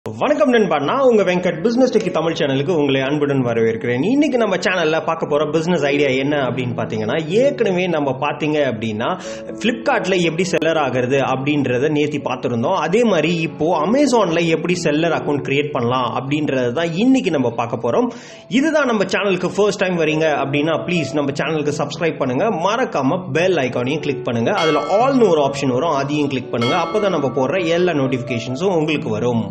வணக்கம் நண்பா நான் உங்க வெங்கட் பிசினஸ் டெக்கி தமிழ் சேனலுக்கு உங்களை அன்புடன் வரவேற்கிறேன் இன்னைக்கு நம்ம சேனல்ல பார்க்க போற பிசினஸ் ஐடியா என்ன அப்படின்னு பாத்தீங்கன்னா ஏற்கனவே நம்ம பாத்தீங்க அப்படின்னா பிளிப்கார்ட்ல எப்படி செல்லர் ஆகிறது அப்படின்றத நேத்தி பார்த்துருந்தோம் அதே மாதிரி இப்போ அமேசான்ல எப்படி செல்லர் அக்கௌண்ட் கிரியேட் பண்ணலாம் அப்படின்றது தான் இன்னைக்கு நம்ம பார்க்க போறோம் இதுதான் நம்ம சேனலுக்கு ஃபர்ஸ்ட் டைம் வரீங்க அப்படின்னா ப்ளீஸ் நம்ம சேனலுக்கு சப்ஸ்கிரைப் பண்ணுங்க மறக்காம பெல் ஐக்கானையும் கிளிக் பண்ணுங்க அதுல ஆல்னு ஒரு ஆப்ஷன் வரும் அதையும் கிளிக் பண்ணுங்க அப்பதான் நம்ம போடுற எல்லா நோட்டிபிகேஷன்ஸும் உங்களுக்கு வரும்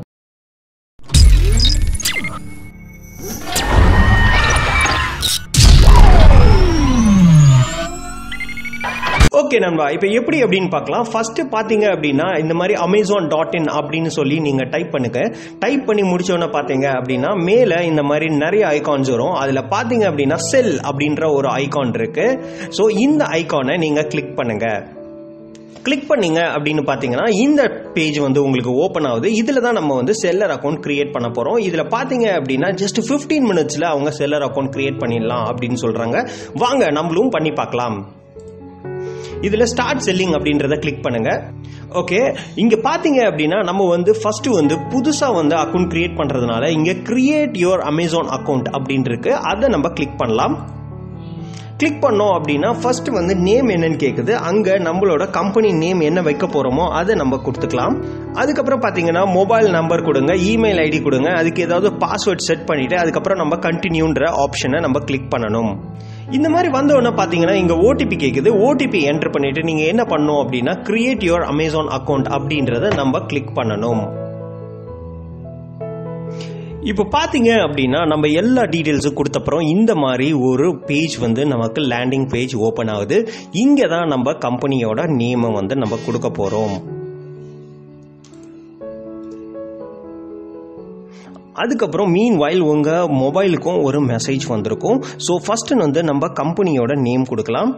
ஓகே நண்பா இப்போ எப்படி அப்படின்னு பார்க்கலாம் ஃபர்ஸ்ட் பார்த்தீங்க அப்படின்னா இந்த மாதிரி அமேசான் டாட் இன் அப்படின்னு சொல்லி நீங்கள் டைப் பண்ணுங்க டைப் பண்ணி முடிச்சோன்னே பார்த்தீங்க அப்படின்னா மேலே இந்த மாதிரி நிறைய ஐகான்ஸ் வரும் அதில் பார்த்தீங்க அப்படின்னா செல் அப்படின்ற ஒரு ஐகான் இருக்கு ஸோ இந்த ஐகானை நீங்கள் கிளிக் பண்ணுங்க கிளிக் பண்ணீங்க அப்படின்னு பார்த்தீங்கன்னா இந்த பேஜ் வந்து உங்களுக்கு ஓப்பன் ஆகுது இதில் தான் நம்ம வந்து செல்லர் அக்கௌண்ட் கிரியேட் பண்ண போகிறோம் இதில் பார்த்தீங்க அப்படின்னா ஜஸ்ட் ஃபிஃப்டீன் மினிட்ஸில் அவங்க செல்லர் அக்கௌண்ட் கிரியேட் பண்ணிடலாம் அப்படின்னு சொல்கிறாங்க வாங்க நம்மளும் பண்ணி பார்க்கலாம் இதில் ஸ்டார்ட் செல்லிங் அப்படின்றத கிளிக் பண்ணுங்க ஓகே இங்க பாத்தீங்க அப்படின்னா நம்ம வந்து ஃபர்ஸ்ட் வந்து புதுசா வந்து அக்கௌண்ட் கிரியேட் பண்றதுனால இங்க கிரியேட் யுவர் அமேசான் அக்கௌண்ட் அப்படின்னு இருக்கு அதை நம்ம கிளிக் பண்ணலாம் கிளிக் பண்ணோம் அப்படின்னா ஃபர்ஸ்ட் வந்து நேம் என்னன்னு கேட்குது அங்கே நம்மளோட கம்பெனி நேம் என்ன வைக்க போகிறோமோ அதை நம்ம கொடுத்துக்கலாம் அதுக்கப்புறம் பார்த்தீங்கன்னா மொபைல் நம்பர் கொடுங்க இமெயில் ஐடி கொடுங்க அதுக்கு ஏதாவது பாஸ்வேர்ட் செட் பண்ணிவிட்டு அதுக்கப்புறம் நம்ம கண்டினியூன்ற ஆப்ஷனை நம்ம கிளிக் பண்ணணும் இந்த மாதிரி வந்த உடனே பார்த்தீங்கன்னா இங்கே ஓடிபி கேட்குது ஓடிபி என்டர் பண்ணிவிட்டு நீங்கள் என்ன பண்ணணும் அப்படின்னா கிரியேட் யுவர் அமேசான் அக்கௌண்ட் அப்படின்றத நம்ம கிளிக் பண்ணணும் இப்போ பார்த்தீங்க அப்படின்னா நம்ம எல்லா டீட்டெயில்ஸும் கொடுத்தப்புறம் இந்த மாதிரி ஒரு பேஜ் வந்து நமக்கு லேண்டிங் பேஜ் ஓப்பன் ஆகுது இங்கே தான் நம்ம கம்பெனியோட நேமை வந்து நம்ம கொடுக்க போகிறோம் அதுக்கப்புறம் மீன் வாயில் உங்கள் மொபைலுக்கும் ஒரு மெசேஜ் வந்திருக்கும் ஸோ ஃபஸ்ட்டு வந்து நம்ம கம்பெனியோட நேம் கொடுக்கலாம்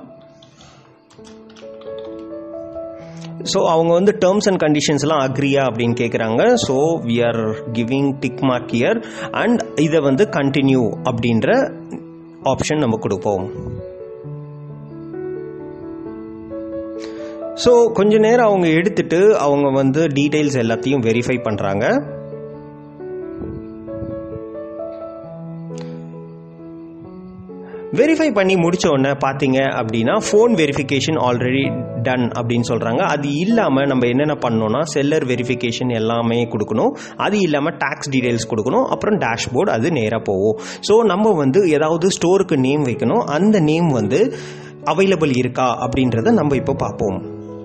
ஸோ அவங்க வந்து டேர்ம்ஸ் அண்ட் கண்டிஷன்ஸ்லாம் அக்ரியா அப்படின்னு கேட்குறாங்க so we are giving tick mark year and இதை வந்து கண்டினியூ அப்படின்ற ஆப்ஷன் நம்ம கொடுப்போம் ஸோ கொஞ்ச நேரம் அவங்க எடுத்துட்டு அவங்க வந்து டீட்டெயில்ஸ் எல்லாத்தையும் வெரிஃபை பண்ணுறாங்க வெரிஃபை பண்ணி முடிச்ச உடனே பார்த்தீங்க அப்படின்னா ஃபோன் வெரிஃபிகேஷன் ஆல்ரெடி டன் அப்படின்னு சொல்கிறாங்க அது இல்லாமல் நம்ம என்னென்ன பண்ணோம்னா செல்லர் வெரிஃபிகேஷன் எல்லாமே கொடுக்கணும் அது இல்லாமல் டேக்ஸ் டீடைல்ஸ் கொடுக்கணும் அப்புறம் டேஷ்போர்டு அது நேராக போகும் ஸோ நம்ம வந்து ஏதாவது ஸ்டோருக்கு நேம் வைக்கணும் அந்த நேம் வந்து அவைலபிள் இருக்கா அப்படின்றத நம்ம இப்போ பார்ப்போம்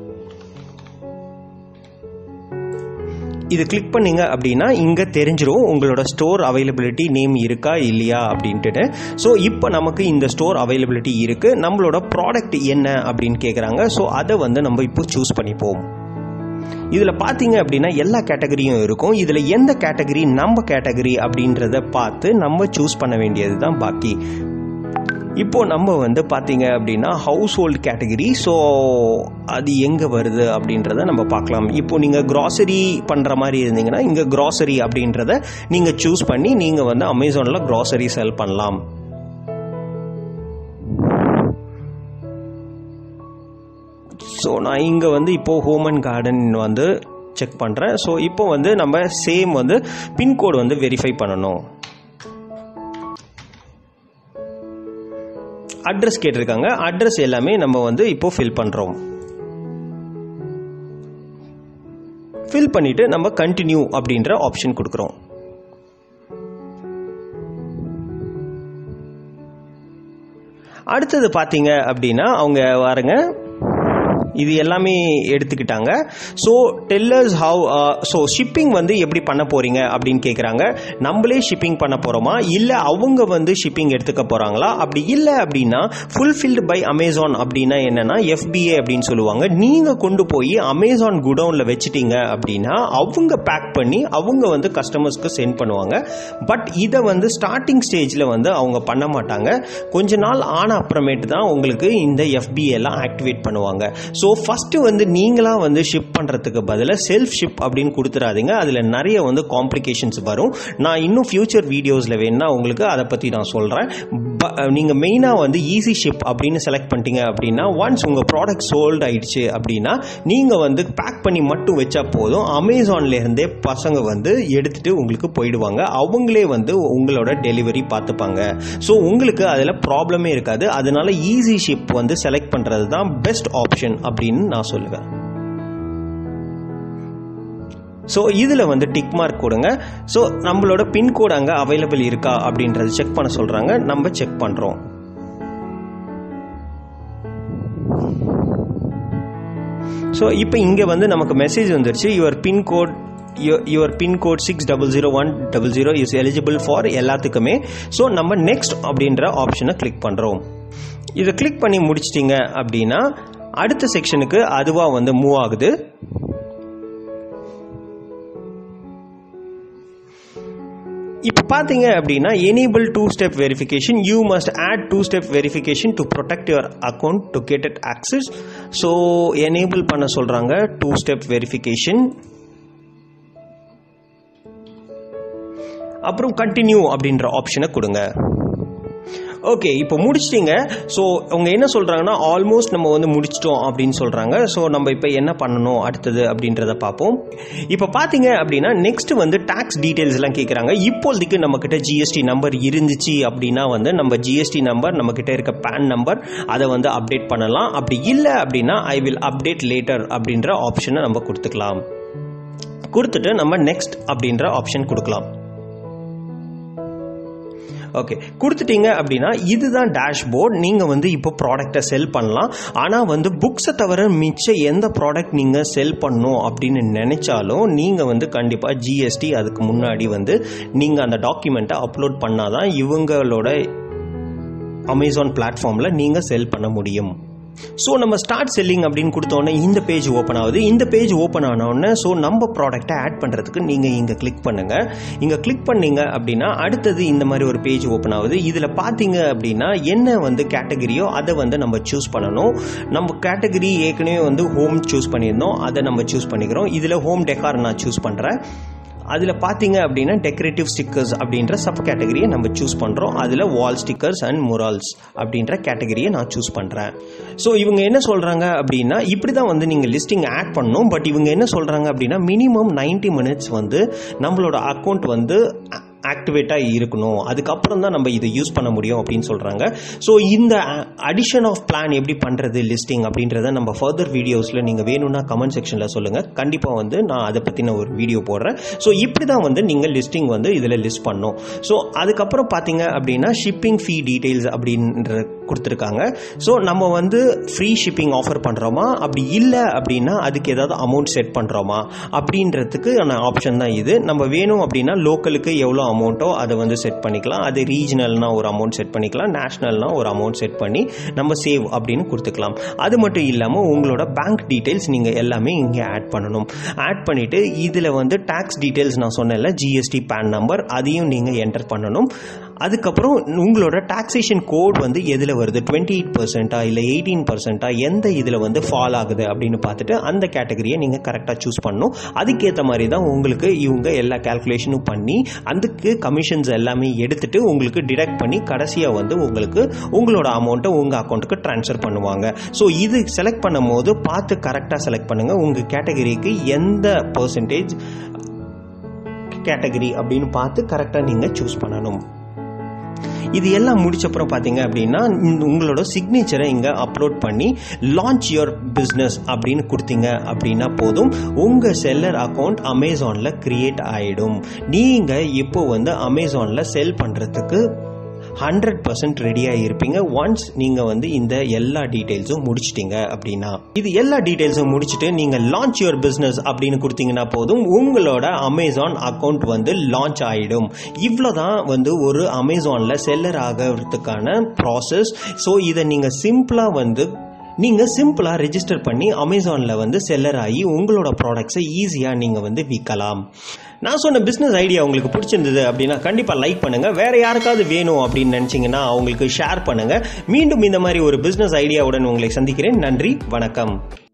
இது கிளிக் பண்ணீங்க அப்படின்னா இங்கே தெரிஞ்சிரும் உங்களோட ஸ்டோர் அவைலபிலிட்டி நேம் இருக்கா இல்லையா அப்படின்ட்டு ஸோ இப்போ நமக்கு இந்த ஸ்டோர் அவைலபிலிட்டி இருக்குது நம்மளோட ப்ராடக்ட் என்ன அப்படின்னு கேட்குறாங்க ஸோ அதை வந்து நம்ம இப்போ சூஸ் பண்ணிப்போம் இதில் பார்த்தீங்க அப்படின்னா எல்லா கேட்டகரியும் இருக்கும் இதில் எந்த கேட்டகரி நம்ம கேட்டகரி அப்படின்றத பார்த்து நம்ம சூஸ் பண்ண வேண்டியது தான் பாக்கி இப்போ நம்ம வந்து பார்த்தீங்க அப்படின்னா ஹவுஸ் ஹோல்டு கேட்டகரி ஸோ அது எங்கே வருது அப்படின்றத நம்ம பார்க்கலாம் இப்போ நீங்கள் க்ராசரி பண்ணுற மாதிரி இருந்தீங்கன்னா இங்கே க்ராசரி அப்படின்றத நீங்கள் சூஸ் பண்ணி நீங்கள் வந்து அமேசானில் க்ராசரி செல் பண்ணலாம் ஸோ நான் இங்கே வந்து இப்போது ஹோம் அண்ட் கார்டன் வந்து செக் பண்ணுறேன் ஸோ இப்போ வந்து நம்ம சேம் வந்து பின்கோடு வந்து வெரிஃபை பண்ணணும் அட்ரஸ் கேட்டிருக்காங்க அட்ரஸ் எல்லாமே நம்ம வந்து இப்போ ஃபில் பண்ணுறோம் ஃபில் பண்ணிவிட்டு நம்ம கண்டினியூ அப்படின்ற ஆப்ஷன் கொடுக்குறோம் அடுத்தது பார்த்தீங்க அப்படின்னா அவங்க வாருங்க இது எல்லாமே எடுத்துக்கிட்டாங்க so tellers how so shipping வந்து எப்படி பண்ண போறீங்க அப்படின்னு கேட்குறாங்க நம்மளே ஷிப்பிங் பண்ண போகிறோமா இல்லை அவங்க வந்து ஷிப்பிங் எடுத்துக்க போகிறாங்களா அப்படி இல்லை அப்படின்னா ஃபுல்ஃபில்டு பை அமேசான் அப்படின்னா என்னன்னா எஃபிஏ அப்படின்னு சொல்லுவாங்க நீங்கள் கொண்டு போய் அமேசான் குடவுனில் வச்சுட்டீங்க அப்படின்னா அவங்க பேக் பண்ணி அவங்க வந்து கஸ்டமர்ஸ்க்கு சென்ட் பண்ணுவாங்க பட் இதை வந்து ஸ்டார்டிங் ஸ்டேஜில் வந்து அவங்க பண்ண மாட்டாங்க கொஞ்ச நாள் ஆன அப்புறமேட்டு தான் உங்களுக்கு இந்த எஃபிஏ எல்லாம் ஆக்டிவேட் பண்ணுவாங்க ஸோ ஸோ ஃபஸ்ட்டு வந்து நீங்களாக வந்து ஷிப் பண்ணுறதுக்கு பதிலாக செல்ஃப் ஷிப் அப்படின்னு கொடுத்துடாதீங்க அதில் நிறைய வந்து காம்ப்ளிகேஷன்ஸ் வரும் நான் இன்னும் ஃபியூச்சர் வீடியோஸில் வேணுன்னா உங்களுக்கு அதை பற்றி நான் சொல்கிறேன் நீங்கள் மெயினாக வந்து ஈஸி ஷிப் அப்படின்னு செலக்ட் பண்ணிட்டீங்க அப்படின்னா ஒன்ஸ் உங்கள் ப்ராடக்ட் சோல்ட் ஆயிடுச்சு அப்படின்னா நீங்கள் வந்து பேக் பண்ணி மட்டும் வச்சா போதும் அமேசான்லேருந்தே பசங்க வந்து எடுத்துகிட்டு உங்களுக்கு போயிடுவாங்க அவங்களே வந்து உங்களோட டெலிவரி பார்த்துப்பாங்க ஸோ உங்களுக்கு அதில் ப்ராப்ளமே இருக்காது அதனால ஈஸி ஷிப் வந்து செலக்ட் பண்ணுறது தான் பெஸ்ட் ஆப்ஷன் அப்படின்னு நான் சொல்லுவேன் ஸோ இதில் வந்து டிக் மார்க் கொடுங்க ஸோ நம்மளோட பின்கோடு அங்கே அவைலபிள் இருக்கா அப்படின்றத செக் பண்ண சொல்கிறாங்க நம்ம செக் பண்ணுறோம் ஸோ இப்போ இங்கே வந்து நமக்கு மெசேஜ் வந்துருச்சு your pincode your pincode six double zero one double zero is eligible for எல்லாத்துக்குமே ஸோ நம்ம நெக்ஸ்ட் அப்படின்ற ஆப்ஷனை கிளிக் பண்ணுறோம் இதை கிளிக் பண்ணி முடிச்சிட்டிங்க அப்படின்னா அடுத்த செக்ஷனுக்கு அதுவாக வந்து மூவ் ஆகுது இப்போ பார்த்தீங்க அப்படின்னா enable two step verification you must add two step verification to protect your account to get it access so enable பண்ண சொல்கிறாங்க டூ ஸ்டெப் வெரிஃபிகேஷன் அப்புறம் கண்டினியூ அப்படின்ற ஆப்ஷனை கொடுங்க ஓகே இப்போ முடிச்சிட்டிங்க ஸோ அவங்க என்ன சொல்கிறாங்கன்னா ஆல்மோஸ்ட் நம்ம வந்து முடிச்சிட்டோம் அப்படின்னு சொல்கிறாங்க ஸோ நம்ம இப்போ என்ன பண்ணணும் அடுத்தது அப்படின்றத பார்ப்போம் இப்போ பார்த்தீங்க அப்படின்னா நெக்ஸ்ட் வந்து டேக்ஸ் டீட்டெயில்ஸ்லாம் கேட்குறாங்க இப்போதைக்கு நம்மக்கிட்ட ஜிஎஸ்டி நம்பர் இருந்துச்சு அப்படின்னா வந்து நம்ம ஜிஎஸ்டி நம்பர் நம்மக்கிட்ட இருக்க பேன் நம்பர் அதை வந்து அப்டேட் பண்ணலாம் அப்படி இல்லை அப்படின்னா ஐ வில் அப்டேட் லேட்டர் அப்படின்ற ஆப்ஷனை நம்ம கொடுத்துக்கலாம் கொடுத்துட்டு நம்ம நெக்ஸ்ட் அப்படின்ற ஆப்ஷன் கொடுக்கலாம் ஓகே கொடுத்துட்டீங்க அப்படின்னா இதுதான் டேஷ்போர்ட் நீங்கள் வந்து இப்போ ப்ராடக்டை செல் பண்ணலாம் ஆனால் வந்து புக்ஸை தவிர மிச்சம் எந்த ப்ராடக்ட் நீங்கள் செல் பண்ணணும் அப்படின்னு நினைச்சாலும் நீங்கள் வந்து கண்டிப்பாக ஜிஎஸ்டி அதுக்கு முன்னாடி வந்து நீங்கள் அந்த டாக்குமெண்ட்டை அப்லோட் பண்ணாதான் இவங்களோட அமேசான் பிளாட்ஃபார்மில் நீங்கள் செல் பண்ண முடியும் ஸோ நம்ம ஸ்டார்ட் செல்லிங் அப்படின்னு கொடுத்தோன்னே இந்த பேஜ் ஓப்பன் ஆகுது இந்த பேஜ் ஓப்பன் ஆனோடனே ஸோ நம்ம ப்ராடக்ட்டை ஆட் பண்ணுறதுக்கு நீங்கள் இங்கே கிளிக் பண்ணுங்கள் இங்கே கிளிக் பண்ணீங்க அப்படின்னா அடுத்தது இந்த மாதிரி ஒரு பேஜ் ஓப்பன் ஆகுது இதில் பார்த்தீங்க அப்படின்னா என்ன வந்து கேட்டகரியோ அதை வந்து நம்ம சூஸ் பண்ணணும் நம்ம கேட்டகரி ஏற்கனவே வந்து ஹோம் சூஸ் பண்ணியிருந்தோம் அதை நம்ம சூஸ் பண்ணிக்கிறோம் இதில் ஹோம் டெக்கார் நான் சூஸ் பண்ணுறேன் அதில் பார்த்தீங்க அப்படின்னா டெக்கரேட்டிவ் ஸ்டிக்கர்ஸ் அப்படின்ற சப் கேட்டகரியை நம்ம சூஸ் பண்ணுறோம் அதில் வால் ஸ்டிக்கர்ஸ் அண்ட் முரால்ஸ் அப்படின்ற கேட்டகரியை நான் சூஸ் பண்ணுறேன் ஸோ இவங்க என்ன சொல்கிறாங்க அப்படின்னா இப்படி தான் வந்து நீங்கள் லிஸ்டிங் ஆட் பண்ணணும் பட் இவங்க என்ன சொல்கிறாங்க அப்படின்னா மினிமம் 90 மினிட்ஸ் வந்து நம்மளோட அக்கௌண்ட் வந்து ஆக்டிவேட்டாக இருக்கணும் அதுக்கப்புறம் தான் நம்ம இதை யூஸ் பண்ண முடியும் அப்படின்னு சொல்கிறாங்க ஸோ இந்த அடிஷன் ஆஃப் பிளான் எப்படி பண்ணுறது லிஸ்டிங் அப்படின்றத நம்ம ஃபர்தர் வீடியோஸில் நீங்கள் வேணும்னா கமெண்ட் செக்ஷனில் சொல்லுங்கள் கண்டிப்பாக வந்து நான் அதை பற்றின ஒரு வீடியோ போடுறேன் ஸோ இப்படி தான் வந்து நீங்கள் லிஸ்டிங் வந்து இதில் லிஸ்ட் பண்ணணும் ஸோ அதுக்கப்புறம் பார்த்தீங்க அப்படின்னா ஷிப்பிங் ஃபீ டீட்டெயில்ஸ் அப்படின்ற கொடுத்துருக்காங்க ஸோ நம்ம வந்து ஃப்ரீ ஷிப்பிங் ஆஃபர் பண்ணுறோமா அப்படி இல்லை அப்படின்னா அதுக்கு ஏதாவது அமௌண்ட் செட் பண்ணுறோமா அப்படின்றதுக்கு ஆப்ஷன் தான் இது நம்ம வேணும் அப்படின்னா லோக்கலுக்கு எவ்வளோ அமௌண்ட்டோ அதை வந்து செட் பண்ணிக்கலாம் அது ரீஜனல்னா ஒரு அமௌண்ட் செட் பண்ணிக்கலாம் நேஷ்னல்னா ஒரு அமௌண்ட் செட் பண்ணி நம்ம சேவ் அப்படின்னு கொடுத்துக்கலாம் அது மட்டும் இல்லாமல் உங்களோட பேங்க் டீட்டெயில்ஸ் நீங்கள் எல்லாமே இங்கே ஆட் பண்ணணும் ஆட் பண்ணிவிட்டு இதில் வந்து டேக்ஸ் டீட்டெயில்ஸ் நான் சொன்னேன்ல ஜிஎஸ்டி பேன் நம்பர் அதையும் நீங்கள் என்டர் பண்ணணும் அதுக்கப்புறம் உங்களோட டாக்ஸேஷன் கோட் வந்து எதில் வருது டுவெண்ட்டி எயிட் பர்சென்ட்டா இல்லை எயிட்டீன் பர்சென்ட்டா எந்த இதில் வந்து ஃபால் ஆகுது அப்படின்னு பார்த்துட்டு அந்த கேட்டகரியை நீங்கள் கரெக்டாக சூஸ் பண்ணணும் அதுக்கேற்ற மாதிரி தான் உங்களுக்கு இவங்க எல்லா கேல்குலேஷனும் பண்ணி அதுக்கு கமிஷன்ஸ் எல்லாமே எடுத்துட்டு உங்களுக்கு டிடக்ட் பண்ணி கடைசியாக வந்து உங்களுக்கு உங்களோட அமௌண்ட்டை உங்கள் அக்கௌண்ட்டுக்கு ட்ரான்ஸ்ஃபர் பண்ணுவாங்க ஸோ இது செலக்ட் பண்ணும் போது பார்த்து கரெக்டாக செலக்ட் பண்ணுங்கள் உங்கள் கேட்டகரிக்கு எந்த பர்சன்டேஜ் கேட்டகரி அப்படின்னு பார்த்து கரெக்டாக நீங்கள் சூஸ் பண்ணணும் இது எல்லாம் முடிச்சப்புறம் பார்த்தீங்க அப்படின்னா இந்த உங்களோட சிக்னேச்சரை இங்கே அப்லோட் பண்ணி லான்ச் யுவர் பிஸ்னஸ் அப்படின்னு கொடுத்தீங்க அப்படின்னா போதும் உங்கள் செல்லர் அக்கௌண்ட் அமேசானில் க்ரியேட் ஆகிடும் நீங்கள் இப்போ வந்து அமேசானில் செல் பண்ணுறதுக்கு ஹண்ட்ரட் பர்சன்ட் ரெடியாக இருப்பீங்க ஒன்ஸ் நீங்கள் வந்து இந்த எல்லா டீட்டெயில்ஸும் முடிச்சிட்டீங்க அப்படின்னா இது எல்லா டீட்டெயில்ஸும் முடிச்சுட்டு நீங்கள் லான்ச் யுவர் பிஸ்னஸ் அப்படின்னு கொடுத்தீங்கன்னா போதும் உங்களோட அமேசான் அக்கௌண்ட் வந்து லான்ச் ஆகிடும் இவ்வளோ தான் வந்து ஒரு அமேசானில் செல்லர் ஆகிறதுக்கான ப்ராசஸ் ஸோ இதை நீங்கள் சிம்பிளாக வந்து நீங்கள் சிம்பிளாக ரெஜிஸ்டர் பண்ணி அமேசானில் வந்து செல்லர் ஆகி உங்களோட ப்ராடக்ட்ஸை ஈஸியாக நீங்கள் வந்து விற்கலாம் நான் சொன்ன பிஸ்னஸ் ஐடியா உங்களுக்கு பிடிச்சிருந்தது அப்படின்னா கண்டிப்பாக லைக் பண்ணுங்கள் வேறு யாருக்காவது வேணும் அப்படின்னு நினச்சிங்கன்னா அவங்களுக்கு ஷேர் பண்ணுங்கள் மீண்டும் இந்த மாதிரி ஒரு பிஸ்னஸ் ஐடியாவுடன் உங்களை சந்திக்கிறேன் நன்றி வணக்கம்